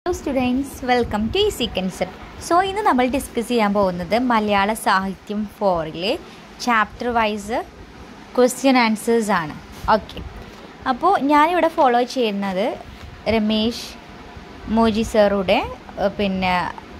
Hello students welcome to ഈ sequencer so ഇന്ന് നമ്മൾ ഡിസ്കസ് ചെയ്യാൻ പോകുന്നത് മലയാള സാഹിത്യം ഫോറിലെ ചാപ്റ്റർ വൈസ് ക്വസ്റ്റ്യൻ ആൻസേഴ്സ് ആണ് ഓക്കെ അപ്പോൾ ഞാനിവിടെ ഫോളോ ചെയ്യുന്നത് രമേശ് മോജി സാറുടെ ഏഹ്, പിന്നെ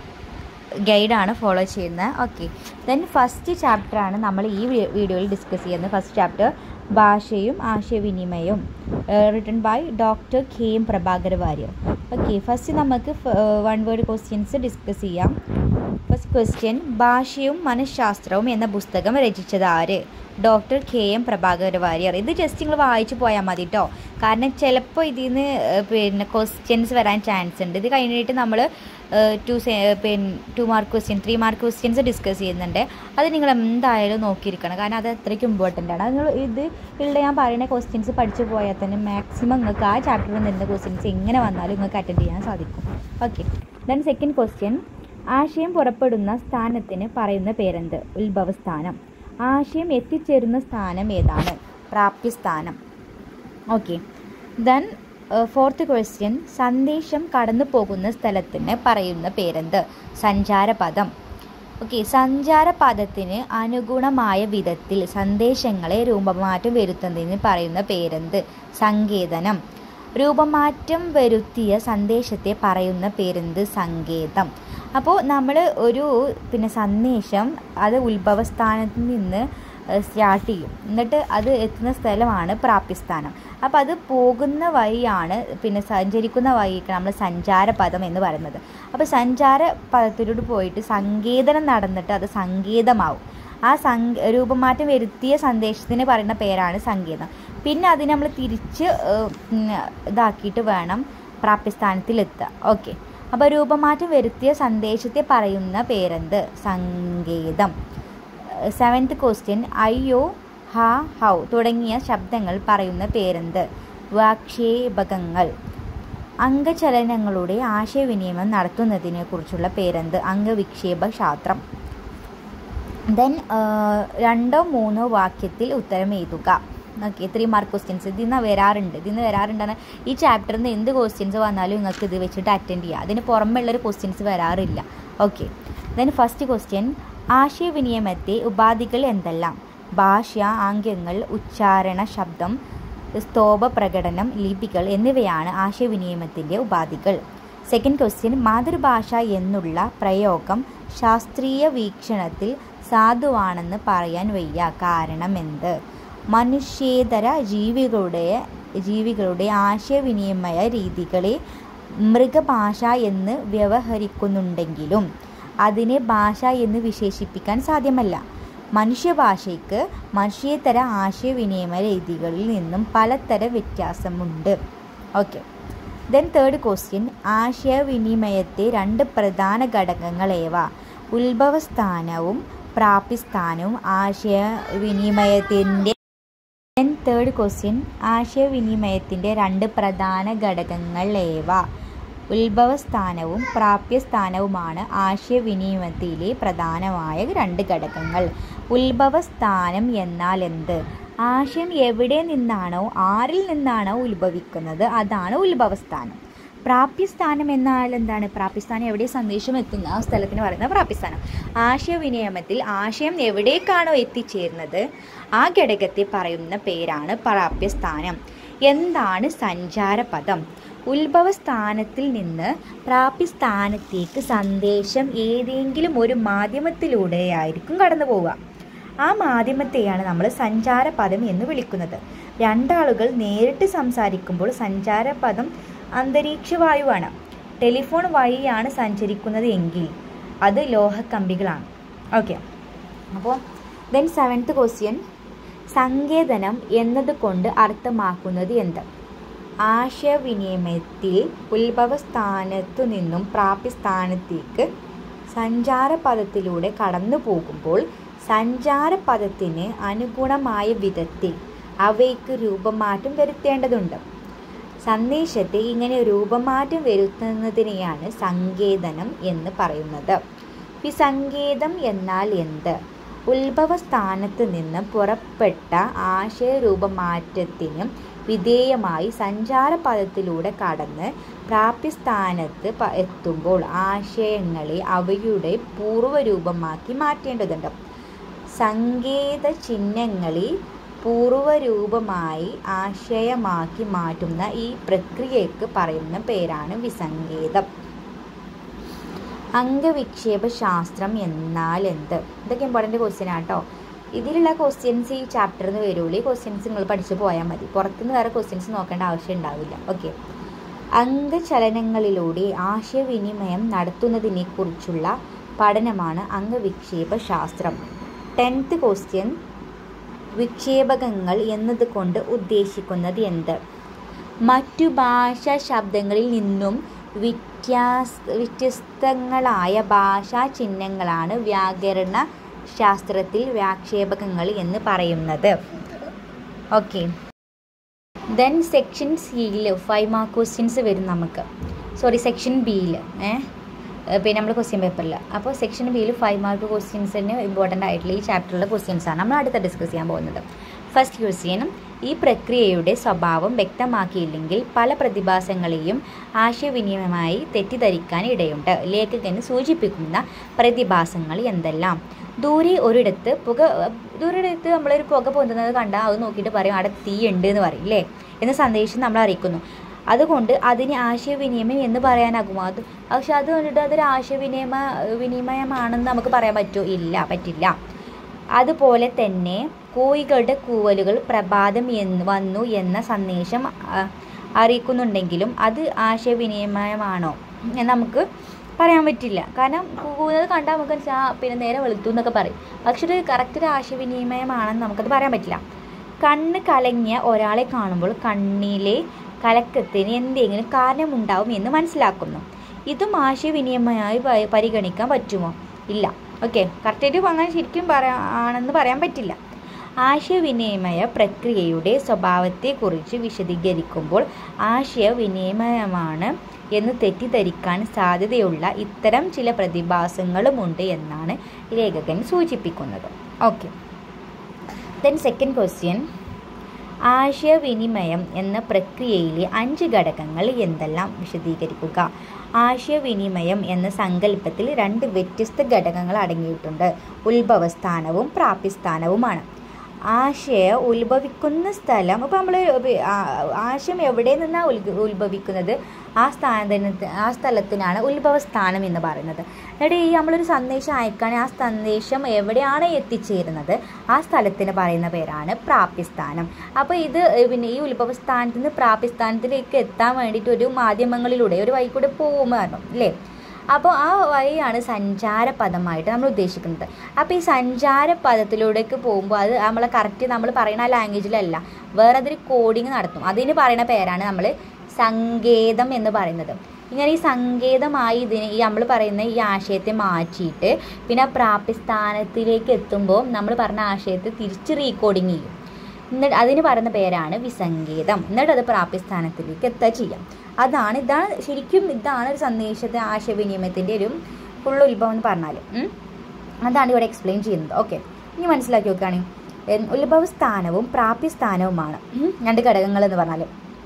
ഗൈഡാണ് ഫോളോ ചെയ്യുന്നത് ഓക്കെ ദെൻ ഫസ്റ്റ് ചാപ്റ്ററാണ് നമ്മൾ ഈ വീ- വീഡിയോയിൽ ഡിസ്കസ് ചെയ്യുന്നത് ഫസ്റ്റ് ചാപ്റ്റർ ഭാഷയും ആശയവിനിമയവും written by doctor K M Prabhakar Warrier okay first നമുക്ക് വൺ വേർഡ് ക്വസ്റ്റ്യൻസ് ഡിസ്കസ് ചെയ്യാം ഫസ്റ്റ് ക്വസ്റ്റ്യൻ ഭാഷയും മനഃശാസ്ത്രവും എന്ന പുസ്തകം രചിച്ചത് ആര് doctor K M Prabhakar Warrier ഇത് ജസ്റ്റ് നിങ്ങൾ വായിച്ചു പോയാൽ മതി കേട്ടോ കാരണം ചിലപ്പോൾ ഇതിൽ നിന്ന് പിന്നെ ക്വസ്റ്റ്യൻസ് വരാൻ ചാൻസ് ഉണ്ട് ഇത് കഴിഞ്ഞിട്ട് നമ്മൾ ടു പിന്നെ two mark question three mark questions discuss ചെയ്യുന്നുണ്ട് അത് നിങ്ങൾ എന്തായാലും നോക്കിയിരിക്കണം കാരണം അത് അത്രയ്ക്ക് ഇമ്പോർട്ടൻ്റ് ആണ് അത് നിങ്ങൾ ഇത് ഉള്ള ഞാൻ പറയുന്ന ക്വസ്റ്റ്യൻസ് പഠിച്ചു പോയാൽ തന്നെ മാക്സിമം നിങ്ങൾക്ക് ആ ചാപ്റ്ററിൽ നിന്ന ക്വസ്റ്റ്യൻസ് എങ്ങനെ വന്നാലും നിങ്ങൾക്ക് അറ്റൻഡ് ചെയ്യാൻ സാധിക്കും ഓക്കെ ദെൻ സെക്കൻഡ് ക്വസ്റ്റ്യൻ ആശയം പുറപ്പെടുന്ന സ്ഥാനത്തിന് പറയുന്ന പേരെന്ത് ഉത്ഭവസ്ഥാനം ആശയം എത്തിച്ചേരുന്ന സ്ഥാനം ഏതാണ് പ്രാപ്യസ്ഥാനം ഓക്കെ ദെൻ ഫോർത്ത് ക്വസ്റ്റ്യൻ സന്ദേശം കടന്നു പോകുന്ന സ്ഥലത്തിന് പറയുന്ന പേരെന്ത് സഞ്ചാരപദം ഓക്കെ സഞ്ചാരപദത്തിന് അനുഗുണമായ വിധത്തിൽ സന്ദേശങ്ങളെ രൂപമാറ്റം വരുത്തുന്നതിന് പറയുന്ന പേരെന്ത് സങ്കേതനം രൂപമാറ്റം വരുത്തിയ സന്ദേശത്തെ പറയുന്ന പേരെന്ത് സങ്കേതം അപ്പോൾ നമ്മൾ ഒരു പിന്നെ സന്ദേശം അത് ഉത്ഭവസ്ഥാനത്ത് നിന്ന് സ്റ്റാർട്ട് ചെയ്യും എന്നിട്ട് അത് എത്തുന്ന സ്ഥലമാണ് പ്രാപ്യസ്ഥാനം അപ്പോൾ അത് പോകുന്ന വഴിയാണ് പിന്നെ സഞ്ചരിക്കുന്ന വഴിക്ക് നമ്മൾ സഞ്ചാരപദം എന്ന് പറയുന്നത് അപ്പോൾ സഞ്ചാര പദത്തിലൂടെ പോയിട്ട് സങ്കേതനം നടന്നിട്ട് അത് സങ്കേതമാവും ആ സങ് രൂപമാറ്റം വരുത്തിയ സന്ദേശത്തിന് പറയുന്ന പേരാണ് സങ്കേതം പിന്നെ അതിനെ നമ്മൾ തിരിച്ച് ഏഹ്, ഉം, ഇതാക്കിയിട്ട് വേണം പ്രാപ്യസ്ഥാനത്തിലെത്തുക ഓക്കെ അപ്പോൾ രൂപമാറ്റം വരുത്തിയ സന്ദേശത്തെ പറയുന്ന പേരെന്ത് സങ്കേതം സെവൻത്ത് ക്വസ്റ്റ്യൻ അയ്യോ ഹ ഹൗ തുടങ്ങിയ ശബ്ദങ്ങൾ പറയുന്ന പേരെന്ത് വാക്ഷേപകങ്ങൾ അംഗചലനങ്ങളുടെ ആശയവിനിമയം നടത്തുന്നതിനെ കുറിച്ചുള്ള പേരെന്ത് അംഗവിക്ഷേപ ശാസ്ത്രം ദെൻ രണ്ടോ മൂന്നോ വാക്യത്തിൽ ഉത്തരം എഴുതുക ഓക്കെ ത്രീ മാർക്ക് ക്വസ്റ്റ്യൻസ് ഇതിൽ നിന്ന് വരാറുണ്ട് ഇതിൽ നിന്ന് വരാറുണ്ടെന്ന് ഈ ചാപ്റ്ററിൽ നിന്ന് എന്ത് ക്വസ്റ്റ്യൻസ് വന്നാലും നിങ്ങൾക്ക് ഇത് വെച്ചിട്ട് അറ്റൻഡ് ചെയ്യാം അതിന് പുറമെ ഉള്ളൊരു ക്വസ്റ്റ്യൻസ് വരാറില്ല ഓക്കെ ദെൻ ഫസ്റ്റ് ക്വസ്റ്റ്യൻ ആശയവിനിമയത്തെ ഉപാധികൾ എന്തെല്ലാം ഭാഷ ആംഗ്യങ്ങൾ ഉച്ചാരണ ശബ്ദം സ്തോഭ പ്രകടനം ലിപികൾ എന്നിവയാണ് ആശയവിനിമയത്തിൻ്റെ ഉപാധികൾ സെക്കൻഡ് ക്വസ്റ്റ്യൻ മാതൃഭാഷ എന്നുള്ള പ്രയോഗം ശാസ്ത്രീയ വീക്ഷണത്തിൽ സാധുവാണെന്ന് പറയാൻ വയ്യ കാരണം എന്ത് മനുഷ്യേതര ജീവികളുടെ ജീവികളുടെ ആശയവിനിമയ രീതികളെ മൃഗഭാഷ എന്ന് വ്യവഹരിക്കുന്നുണ്ടെങ്കിലും അതിനെ ഭാഷ എന്ന് വിശേഷിപ്പിക്കാൻ സാധ്യമല്ല മനുഷ്യഭാഷയ്ക്ക് മനുഷ്യേതര ആശയവിനിമയ രീതികളിൽ നിന്നും പലതരം വ്യത്യാസമുണ്ട് ഓക്കെ ദെൻ തേർഡ് ക്വസ്റ്റ്യൻ ആശയവിനിമയത്തെ രണ്ട് പ്രധാന ഘടകങ്ങൾ ഏവ ഉത്ഭവസ്ഥാനവും പ്രാപ്യസ്ഥാനവും ആശയവിനിമയത്തിൻ്റെ ദെൻ തേർഡ് ക്വസ്റ്റ്യൻ ആശയവിനിമയത്തിൻ്റെ രണ്ട് പ്രധാന ഘടകങ്ങൾ ഏവ ഉത്ഭവസ്ഥാനവും പ്രാപ്യസ്ഥാനവുമാണ് ആശയവിനിമയത്തിലെ പ്രധാനമായ രണ്ട് ഘടകങ്ങൾ ഉത്ഭവസ്ഥാനം എന്നാൽ എന്ത് ആശയം എവിടെ നിന്നാണോ ആരിൽ നിന്നാണോ ഉത്ഭവിക്കുന്നത് അതാണ് ഉത്ഭവസ്ഥാനം പ്രാപ്യസ്ഥാനം എന്നാൽ എന്താണ് പ്രാപ്യസ്ഥാനം എവിടെ സന്ദേശം എത്തുന്ന ആ സ്ഥലത്തിന് പറയുന്നത് പ്രാപ്യസ്ഥാനം ആശയവിനിമയത്തിൽ ആശയം എവിടേക്കാണോ എത്തിച്ചേരുന്നത് ആ ഘടകത്തെ പറയുന്ന പേരാണ് പ്രാപ്യസ്ഥാനം എന്താണ് സഞ്ചാരപദം ഉത്ഭവസ്ഥാനത്തിൽ നിന്ന് പ്രാപ്യസ്ഥാനത്തേക്ക് സന്ദേശം ഏതെങ്കിലും ഒരു മാധ്യമത്തിലൂടെയായിരിക്കും കടന്നു പോവുക ആ മാധ്യമത്തെയാണ് നമ്മൾ സഞ്ചാരപദം എന്ന് വിളിക്കുന്നത് രണ്ടാളുകൾ നേരിട്ട് സംസാരിക്കുമ്പോൾ സഞ്ചാരപദം അന്തരീക്ഷവായുവാണ് ടെലിഫോൺ വഴിയാണ് സഞ്ചരിക്കുന്നത് എങ്കിൽ അത് ലോഹക്കമ്പികളാണ് ഓക്കെ അപ്പോൾ ദെൻ സെവൻത്ത് ക്വസ്റ്റ്യൻ സങ്കേതനം എന്നതുകൊണ്ട് അർത്ഥമാക്കുന്നത് എന്ത് ആശയവിനിമയത്തിൽ ഉത്ഭവസ്ഥാനത്തു നിന്നും പ്രാപ്യസ്ഥാനത്തേക്ക് സഞ്ചാരപഥത്തിലൂടെ കടന്നു പോകുമ്പോൾ സഞ്ചാരപഥത്തിന് അനുഗുണമായ വിധത്തിൽ അവയ്ക്ക് രൂപമാറ്റം വരുത്തേണ്ടതുണ്ട് സന്ദേശത്തെ ഇങ്ങനെ രൂപമാറ്റം വരുത്തുന്നതിനെയാണ് സങ്കേതനം എന്ന് പറയുന്നത് ഈ സങ്കേതം എന്നാൽ എന്ത് ഉത്ഭവസ്ഥാനത്ത് നിന്ന് പുറപ്പെട്ട ആശയരൂപമാറ്റത്തിന് വിധേയമായി സഞ്ചാരപഥത്തിലൂടെ കടന്ന് പ്രാപ്യസ്ഥാനത്ത് പ- എത്തുമ്പോൾ ആശയങ്ങളെ അവയുടെ പൂർവ്വരൂപമാക്കി മാറ്റേണ്ടതുണ്ട് സങ്കേത ചിഹ്നങ്ങളെ പൂർവ്വരൂപമായി ആശയമാക്കി മാറ്റുന്ന ഈ പ്രക്രിയയ്ക്ക് പറയുന്ന പേരാണ് വിസങ്കേതം അംഗവിക്ഷേപ ശാസ്ത്രം എന്നാൽ എന്ത് ഇതൊക്കെ ഇമ്പോർട്ടൻ്റ് ക്വസ്റ്റ്യൻ ആട്ടോ ഇതിലുള്ള ക്വസ്റ്റ്യൻസ് ഈ ചാപ്റ്ററിൽ നിന്ന് വരുള്ളൂ ഈ ക്വസ്റ്റ്യൻസ് നിങ്ങൾ പഠിച്ചു പോയാൽ മതി പുറത്തുനിന്ന് വേറെ ക്വസ്റ്റ്യൻസ് നോക്കേണ്ട ആവശ്യം ഉണ്ടാവില്ല ഓക്കെ അംഗചലനങ്ങളിലൂടെ ആശയവിനിമയം നടത്തുന്നതിനെക്കുറിച്ചുള്ള പഠനമാണ് അംഗവിക്ഷേപ ശാസ്ത്രം ടെൻത്ത് ക്വസ്റ്റ്യൻ വിക്ഷേപകങ്ങൾ എന്നതുകൊണ്ട് ഉദ്ദേശിക്കുന്നത് എന്ത് മറ്റു ഭാഷാ ശബ്ദങ്ങളിൽ നിന്നും വ്യത്യാസ വ്യത്യസ്തങ്ങളായ ഭാഷാ ചിഹ്നങ്ങളാണ് വ്യാകരണ ശാസ്ത്രത്തിൽ വ്യാക്ഷേപകങ്ങൾ എന്ന് പറയുന്നത് ഓക്കെ ദെൻ സെക്ഷൻ സിയിൽ ഫൈവ് മാർക്ക് ക്വസ്റ്റ്യൻസ് വരും നമുക്ക് സോറി സെക്ഷൻ ബിയിൽ ഏഹ് പിന്നെ നമ്മൾ ക്വസ്റ്റ്യൻ പേപ്പറിൽ അപ്പോൾ സെക്ഷൻ ബിയിൽ ഫൈവ് മാർക്ക് ക്വസ്റ്റ്യൻസിന് ഇമ്പോർട്ടൻ്റ് ആയിട്ടുള്ള ഈ ചാപ്റ്ററിലെ ക്വസ്റ്റ്യൻസ് ആണ് നമ്മൾ അടുത്ത ഡിസ്കസ് ചെയ്യാൻ പോകുന്നത് ഫസ്റ്റ് ക്വസ്റ്റ്യൻ ഈ പ്രക്രിയയുടെ സ്വഭാവം വ്യക്തമാക്കിയില്ലെങ്കിൽ പല പ്രതിഭാസങ്ങളെയും ആശയവിനിമയമായി തെറ്റിദ്ധരിക്കാൻ ഇടയുണ്ട് ലേഖകന് സൂചിപ്പിക്കുന്ന പ്രതിഭാസങ്ങൾ എന്തെല്ലാം ദൂരെ ഒരിടത്ത് പുക ദൂരെടുത്ത് നമ്മളൊരു പുക പൊന്തുന്നത് കണ്ടാൽ അത് നോക്കിയിട്ട് പറയും അവിടെ തീ ഉണ്ട് എന്ന് പറയും ഇല്ലേ എന്ന സന്ദേശം നമ്മൾ അറിയിക്കുന്നു അതുകൊണ്ട് അതിന് ആശയവിനിമയം എന്ന് പറയാനാകുമോ അത് പക്ഷെ അത് കണ്ടിട്ട് അതൊരു ആശയവിനിമയ വിനിമയമാണെന്ന് നമുക്ക് പറയാൻ പറ്റുമോ ഇല്ല പറ്റില്ല അതുപോലെ തന്നെ കോഴികളുടെ കൂവലുകൾ പ്രഭാതം എന്ന് വന്നു എന്ന സന്ദേശം ആ, അറിയിക്കുന്നുണ്ടെങ്കിലും അത് ആശയവിനിമയമാണോ എന്ന് നമുക്ക് പറയാൻ പറ്റില്ല കാരണം കൂവുന്നത് കണ്ടാൽ നമുക്ക് മനസ്സിലാ ആ, പിന്നെ നേരെ വെളുത്തു എന്നൊക്കെ പറയും പക്ഷെ ഒരു കറക്റ്റ് ഒരു ആശയവിനിമയമാണെന്ന് നമുക്കത് പറയാൻ പറ്റില്ല കണ്ണ് കലങ്ങിയ ഒരാളെ കാണുമ്പോൾ കണ്ണിലെ കലക്കത്തിന് എന്തെങ്കിലും കാരണമുണ്ടാവും എന്ന് മനസ്സിലാക്കുന്നു ഇതും ആശയവിനിമയമായി പ- പരിഗണിക്കാൻ പറ്റുമോ ഇല്ല ഓക്കെ കറക്റ്റായിട്ട് അങ്ങനെ ശരിക്കും പറയാ ആണെന്ന് പറയാൻ പറ്റില്ല ആശയവിനിമയ പ്രക്രിയയുടെ സ്വഭാവത്തെക്കുറിച്ച് വിശദീകരിക്കുമ്പോൾ ആശയവിനിമയമാണ് എന്ന് തെറ്റിദ്ധരിക്കാൻ സാധ്യതയുള്ള ഇത്തരം ചില പ്രതിഭാസങ്ങളുമുണ്ട് എന്നാണ് ലേഖകൻ സൂചിപ്പിക്കുന്നത് ഓക്കെ ദെൻ സെക്കൻഡ് ക്വസ്റ്റ്യൻ ആശയവിനിമയം എന്ന പ്രക്രിയയിലെ അഞ്ച് ഘടകങ്ങൾ എന്തെല്ലാം വിശദീകരിക്കുക ആശയവിനിമയം എന്ന സങ്കല്പത്തിൽ രണ്ട് വ്യത്യസ്ത ഘടകങ്ങൾ അടങ്ങിയിട്ടുണ്ട് ഉത്ഭവസ്ഥാനവും പ്രാപ്തിസ്ഥാനവുമാണ് ആശയ ഉത്ഭവിക്കുന്ന സ്ഥലം ഇപ്പോൾ നമ്മൾ ആശയം എവിടെ നിന്നാണ് ഉൽ ഉത്ഭവിക്കുന്നത് ആ സ്ഥാനത്തിന് ആ സ്ഥലത്തിനാണ് ഉത്ഭവസ്ഥാനം എന്ന് പറയുന്നത് എന്നിട്ട് ഈ നമ്മളൊരു സന്ദേശം അയക്കാൻ ആ സന്ദേശം എവിടെയാണ് എത്തിച്ചേരുന്നത് ആ സ്ഥലത്തിന് പറയുന്ന പേരാണ് പ്രാപ്തിസ്ഥാനം അപ്പോൾ ഇത് പിന്നെ ഈ ഉത്ഭവസ്ഥാനത്ത് നിന്ന് പ്രാപ്തിസ്ഥാനത്തിലേക്ക് എത്താൻ വേണ്ടിയിട്ട് ഒരു മാധ്യമങ്ങളിലൂടെ ഒരു വഴി കൂടെ പോകുമായിരുന്നു അല്ലേ അപ്പോൾ ആ വഴിയാണ് സഞ്ചാരപദമായിട്ട് നമ്മൾ ഉദ്ദേശിക്കുന്നത് അപ്പോൾ ഈ സഞ്ചാരപദത്തിലൂടെയൊക്കെ പോകുമ്പോൾ അത് നമ്മളെ കറക്റ്റ് നമ്മൾ പറയുന്ന ആ ലാംഗ്വേജിലല്ല വേറെ അതൊരു കോഡിങ് നടത്തും അതിന് പറയുന്ന പേരാണ് നമ്മൾ സങ്കേതം എന്ന് പറയുന്നത് ഇങ്ങനെ ഈ സങ്കേതമായി ഇതിന് ഈ നമ്മൾ പറയുന്ന ഈ ആശയത്തെ മാറ്റിയിട്ട് പിന്നെ ആ പ്രാപ്തിസ്ഥാനത്തിലേക്ക് എത്തുമ്പോൾ നമ്മൾ പറഞ്ഞ ആശയത്തെ തിരിച്ച് റീകോഡിങ് ചെയ്യും എന്നിട്ട് അതിന് പറയുന്ന പേരാണ് വിസങ്കേതം എന്നിട്ട് അത് പ്രാപ്തിസ്ഥാനത്തിലേക്ക് എത്തുക ചെയ്യാം അതാണ് ഇതാണ് ശരിക്കും ഇതാണ് ഒരു സന്ദേശത്തെ ആശയവിനിമയത്തിൻ്റെ ഒരു ഫുൾ ഉത്ഭവം എന്ന് പറഞ്ഞാൽ ഉം. അതാണ് ഇവിടെ എക്സ്പ്ലെയിൻ ചെയ്യുന്നത് ഓക്കെ ഇനി മനസ്സിലാക്കി നോക്കുകയാണെങ്കിൽ ഉത്ഭവസ്ഥാനവും പ്രാപ്തിസ്ഥാനവുമാണ് ഉം. രണ്ട് ഘടകങ്ങൾ എന്ന് പറഞ്ഞാൽ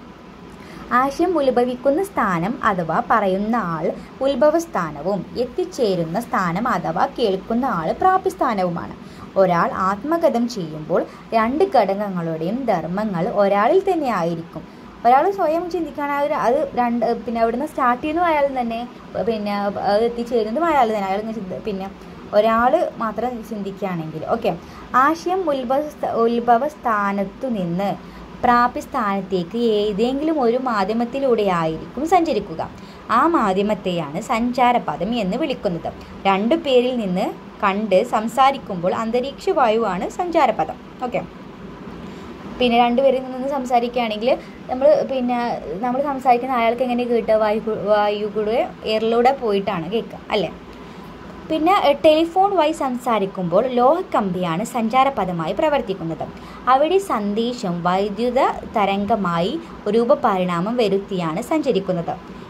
ആശയം ഉത്ഭവിക്കുന്ന സ്ഥാനം അഥവാ പറയുന്ന ആൾ ഉത്ഭവസ്ഥാനവും എത്തിച്ചേരുന്ന സ്ഥാനം അഥവാ കേൾക്കുന്ന ആൾ പ്രാപ്തിസ്ഥാനവുമാണ് ഒരാൾ ആത്മകഥം ചെയ്യുമ്പോൾ രണ്ട് ഘടകങ്ങളുടെയും ധർമ്മങ്ങൾ ഒരാളിൽ തന്നെ ആയിരിക്കും ഒരാൾ സ്വയം ചിന്തിക്കുകയാണെങ്കിൽ അത് രണ്ട് പിന്നെ അവിടുന്ന് സ്റ്റാർട്ട് ചെയ്യുന്നതും അയാൾ തന്നെ പിന്നെ അത് എത്തിച്ചേരുന്നതും അയാൾ തന്നെ അയാൾ ഇങ്ങനെ ചിന്ത- പിന്നെ ഒരാൾ മാത്രം ചിന്തിക്കുകയാണെങ്കിൽ ഓക്കെ ആശയം ഉത്ഭവ ഉത്ഭവ സ്ഥാനത്തു നിന്ന് പ്രാപ്തിസ്ഥാനത്തേക്ക് ഏതെങ്കിലും ഒരു മാധ്യമത്തിലൂടെ ആയിരിക്കും സഞ്ചരിക്കുക ആ മാധ്യമത്തെയാണ് സഞ്ചാരപദം എന്ന് വിളിക്കുന്നത് രണ്ടു പേരിൽ നിന്ന് കണ്ട് സംസാരിക്കുമ്പോൾ അന്തരീക്ഷ വായുവാണ് സഞ്ചാരപദം ഓക്കെ പിന്നെ രണ്ടുപേരിൽ നിന്ന് സംസാരിക്കുകയാണെങ്കിൽ നമ്മൾ പിന്നെ നമ്മൾ സംസാരിക്കുന്ന അയാൾക്ക് എങ്ങനെ കേട്ടുക വായു കൂ- വായു കൂടെ എയറിലൂടെ പോയിട്ടാണ് കേൾക്കുക അല്ലേ പിന്നെ എഹ്, ടെലിഫോൺ വഴി സംസാരിക്കുമ്പോൾ ലോഹക്കമ്പിയാണ് സഞ്ചാരപദമായി പ്രവർത്തിക്കുന്നത് അവിടെ സന്ദേശം വൈദ്യുത തരംഗമായി രൂപപരിണാമം വരുത്തിയാണ് സഞ്ചരിക്കുന്നത്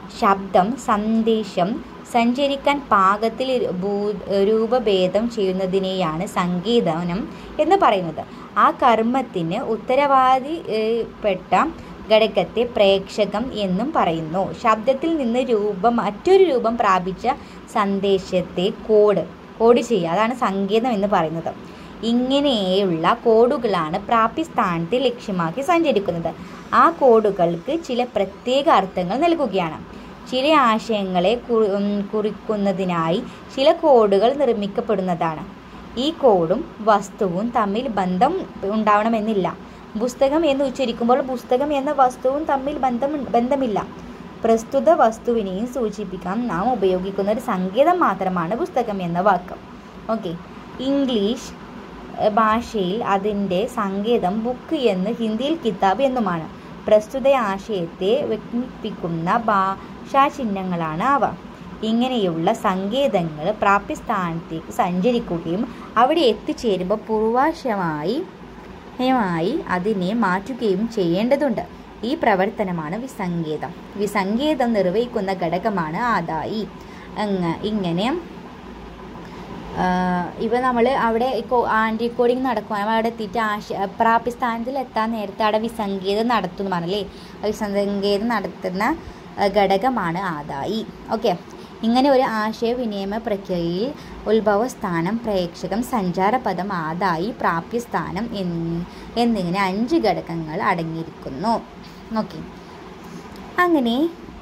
ശബ്ദം സന്ദേശം സഞ്ചരിക്കാൻ പാകത്തിൽ ഭൂ രൂപഭേദം ചെയ്യുന്നതിനെയാണ് സംഗീതനം എന്ന് പറയുന്നത് ആ കർമ്മത്തിന് ഉത്തരവാദിപ്പെട്ട ഘടകത്തെ പ്രേക്ഷകം എന്നും പറയുന്നു ശബ്ദത്തിൽ നിന്ന് രൂപം മറ്റൊരു രൂപം പ്രാപിച്ച സന്ദേശത്തെ കോഡ് കോഡ് ചെയ്യുക അതാണ് സംഗീതം എന്ന് പറയുന്നത് ഇങ്ങനെയുള്ള കോഡുകളാണ് പ്രാപ്യസ്ഥാനത്തെ ലക്ഷ്യമാക്കി സഞ്ചരിക്കുന്നത് ആ കോഡുകൾക്ക് ചില പ്രത്യേക അർത്ഥങ്ങൾ നൽകുകയാണ് ചില ആശയങ്ങളെ കുറിക്കുന്നതിനായി ചില കോഡുകൾ നിർമ്മിക്കപ്പെടുന്നതാണ് ഈ കോഡും വസ്തുവും തമ്മിൽ ബന്ധം ഉണ്ടാവണമെന്നില്ല പുസ്തകം എന്ന് ഉച്ചരിക്കുമ്പോൾ പുസ്തകം എന്ന വസ്തുവും തമ്മിൽ ബന്ധം ബന്ധമില്ല പ്രസ്തുത വസ്തുവിനെയും സൂചിപ്പിക്കാൻ നാം ഉപയോഗിക്കുന്ന ഒരു സങ്കേതം മാത്രമാണ് പുസ്തകം എന്ന വാക്ക് ഓക്കെ ഇംഗ്ലീഷ് ഭാഷയിൽ അതിൻ്റെ സങ്കേതം ബുക്ക് എന്ന് ഹിന്ദിയിൽ കിതാബ് എന്നുമാണ് പ്രസ്തുത ആശയത്തെ വ്യക്തിപ്പിക്കുന്ന ഭാഷാചിഹ്നങ്ങളാണ് അവ ഇങ്ങനെയുള്ള സങ്കേതങ്ങൾ പ്രാപ്യസ്ഥാനത്തേക്ക് സഞ്ചരിക്കുകയും അവിടെ എത്തിച്ചേരുമ്പോൾ പൂർവാശമായി മായി അതിനെ മാറ്റുകയും ചെയ്യേണ്ടതുണ്ട് ഈ പ്രവർത്തനമാണ് വിസങ്കേതം വിസങ്കേതം നിർവഹിക്കുന്ന ഘടകമാണ് ആദായി അങ്ങ് ഇങ്ങനെ ഇവ നമ്മൾ അവിടെ ആൻറ്റി കോഡിങ് നടക്കും നമ്മൾ അവിടെ എത്തിയിട്ട് ആശ പ്രാപ്യസ്ഥാനത്തിൽ എത്താൻ നേരത്തെ അവിടെ വിസങ്കേതം നടത്തുന്നു പറഞ്ഞല്ലേ വിസങ്കേതം നടത്തുന്ന ഘടകമാണ് ആദായി ഓക്കെ ഇങ്ങനെ ഒരു ആശയവിനിമയ പ്രക്രിയയിൽ ഉത്ഭവസ്ഥാനം പ്രേക്ഷകം സഞ്ചാരപദം ആദായി പ്രാപ്യസ്ഥാനം എന്നിങ്ങനെ അഞ്ച് ഘടകങ്ങൾ അടങ്ങിയിരിക്കുന്നു ഓക്കെ അങ്ങനെ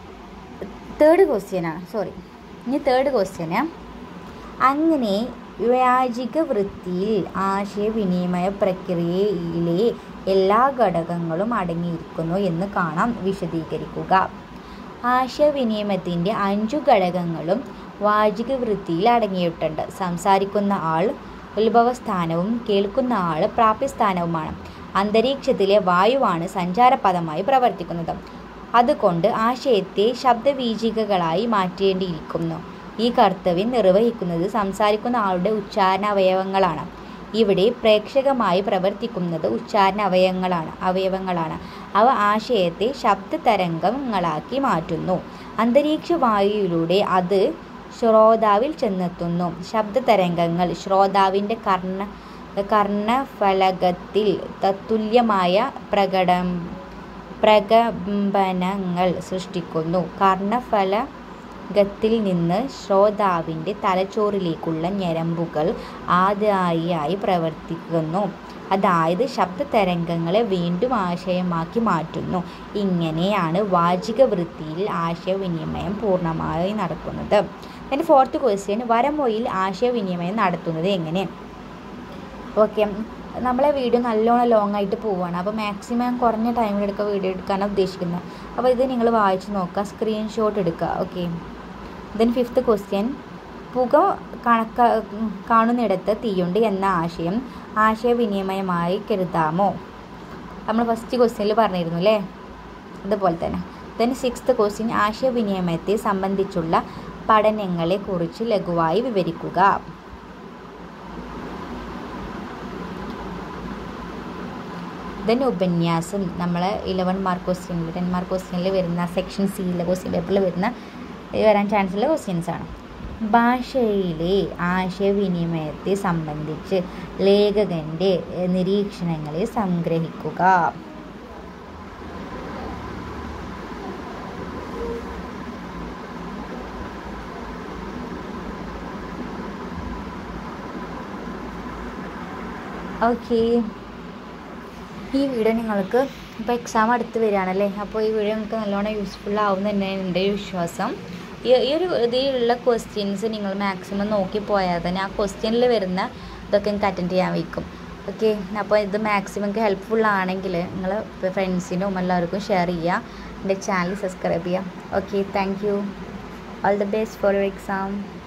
തേർഡ് ക്വസ്റ്റ്യനാണ് സോറി ഇനി തേർഡ് ക്വസ്റ്റ്യന് അങ്ങനെ വ്യാജിക വൃത്തിയിൽ ആശയവിനിമയ പ്രക്രിയയിലെ എല്ലാ ഘടകങ്ങളും അടങ്ങിയിരിക്കുന്നു എന്ന് കാണാം വിശദീകരിക്കുക ആശയവിനിമയത്തിൻ്റെ അഞ്ചു ഘടകങ്ങളും വാചിക വൃത്തിയിൽ അടങ്ങിയിട്ടുണ്ട് സംസാരിക്കുന്ന ആൾ ഉത്ഭവസ്ഥാനവും കേൾക്കുന്ന ആൾ പ്രാപ്യസ്ഥാനവുമാണ് അന്തരീക്ഷത്തിലെ വായുവാണ് സഞ്ചാരപദമായി പ്രവർത്തിക്കുന്നത് അതുകൊണ്ട് ആശയത്തെ ശബ്ദവീചികകളായി മാറ്റേണ്ടിയിരിക്കുന്നു ഈ കർത്തവ്യം നിർവഹിക്കുന്നത് സംസാരിക്കുന്ന ആളുടെ ഉച്ചാരണ അവയവങ്ങളാണ് ഇവിടെ പ്രേക്ഷകമായി പ്രവർത്തിക്കുന്നത് ഉച്ചാരണ അവയവങ്ങളാണ് അവയവങ്ങളാണ് അവ ആശയത്തെ ശബ്ദ തരംഗങ്ങളാക്കി മാറ്റുന്നു അന്തരീക്ഷ വായുവിലൂടെ അത് ശ്രോതാവിൽ ചെന്നെത്തുന്നു ശബ്ദ തരംഗങ്ങൾ ശ്രോതാവിൻ്റെ കർണ കർണഫലകത്തിൽ തത്തുല്യമായ പ്രകടം പ്രകമ്പനങ്ങൾ സൃഷ്ടിക്കുന്നു കർണഫല ഗത്തിൽ നിന്ന് ശ്രോതാവിൻ്റെ തലച്ചോറിലേക്കുള്ള ഞരമ്പുകൾ ആദ്യായി പ്രവർത്തിക്കുന്നു അതായത് ശബ്ദ തരംഗങ്ങളെ വീണ്ടും ആശയമാക്കി മാറ്റുന്നു ഇങ്ങനെയാണ് വാചിക വൃത്തിയിൽ ആശയവിനിമയം പൂർണ്ണമായി നടക്കുന്നത് then ഫോർത്ത് ക്വസ്റ്റ്യൻ വരമൊഴിയിൽ ആശയവിനിമയം നടത്തുന്നത് എങ്ങനെ ഓക്കെ നമ്മളെ വീഡിയോ നല്ലോണം ലോങ് ആയിട്ട് പോവുകയാണ് അപ്പോൾ മാക്സിമം കുറഞ്ഞ ടൈമിലെടുക്കുക വീഡിയോ എടുക്കാനാണ് ഉദ്ദേശിക്കുന്നത് അപ്പോൾ ഇത് നിങ്ങൾ വായിച്ച് നോക്കുക സ്ക്രീൻഷോട്ട് എടുക്കുക ഓക്കെ ദെൻ ഫിഫ്ത്ത് ക്വസ്റ്റ്യൻ പുക കണക്ക കാണുന്നിടത്ത് തീയുണ്ട് എന്ന ആശയം ആശയവിനിമയമായി കരുതാമോ നമ്മൾ ഫസ്റ്റ് ക്വസ്റ്റ്യനിൽ പറഞ്ഞിരുന്നു അല്ലേ അതുപോലെ തന്നെ ദെൻ സിക്സ്ത് ക്വസ്റ്റ്യൻ ആശയവിനിമയത്തെ സംബന്ധിച്ചുള്ള പഠനങ്ങളെക്കുറിച്ച് ലഘുവായി വിവരിക്കുക ദെൻ ഉപന്യാസം നമ്മൾ ഇലവൻ മാർക്ക് ക്വസ്റ്റ്യനിൽ ടെൻ മാർക്ക് ക്വസ്റ്റ്യനിൽ വരുന്ന സെക്ഷൻ സിയിലെ ക്വസ്റ്റ്യൻ പേപ്പറിൽ വരുന്ന വരാൻ ചാൻസ് ഉള്ള ക്വസ്റ്റ്യൻസ് ആണ് ഭാഷയിലെ ആശയവിനിമയത്തെ സംബന്ധിച്ച് ലേഖകൻ്റെ നിരീക്ഷണങ്ങളെ സംഗ്രഹിക്കുക ഓക്കേ ഈ വീഡിയോ നിങ്ങൾക്ക് ഇപ്പോൾ എക്സാം അടുത്ത് വരികയാണല്ലേ അപ്പോൾ ഈ വീഡിയോ നിങ്ങൾക്ക് നല്ലോണം യൂസ്ഫുൾ ആവും തന്നെ എൻ്റെ ഒരു വിശ്വാസം ഈ ഈ ഒരു ഇതിലുള്ള ക്വസ്റ്റ്യൻസ് നിങ്ങൾ മാക്സിമം നോക്കി പോയാൽ തന്നെ ആ ക്വസ്റ്റ്യനിൽ വരുന്ന ഇതൊക്കെ നിങ്ങൾക്ക് അറ്റൻഡ് ചെയ്യാൻ വയ്ക്കും ഓക്കെ അപ്പോൾ ഇത് മാക്സിമം നിങ്ങൾക്ക് ഹെൽപ്ഫുൾ ആണെങ്കിൽ നിങ്ങൾ ഫ്രണ്ട്സിനും എല്ലാവർക്കും ഷെയർ ചെയ്യുക എൻ്റെ ചാനൽ സബ്സ്ക്രൈബ് ചെയ്യുക okay thank you all the best for your exam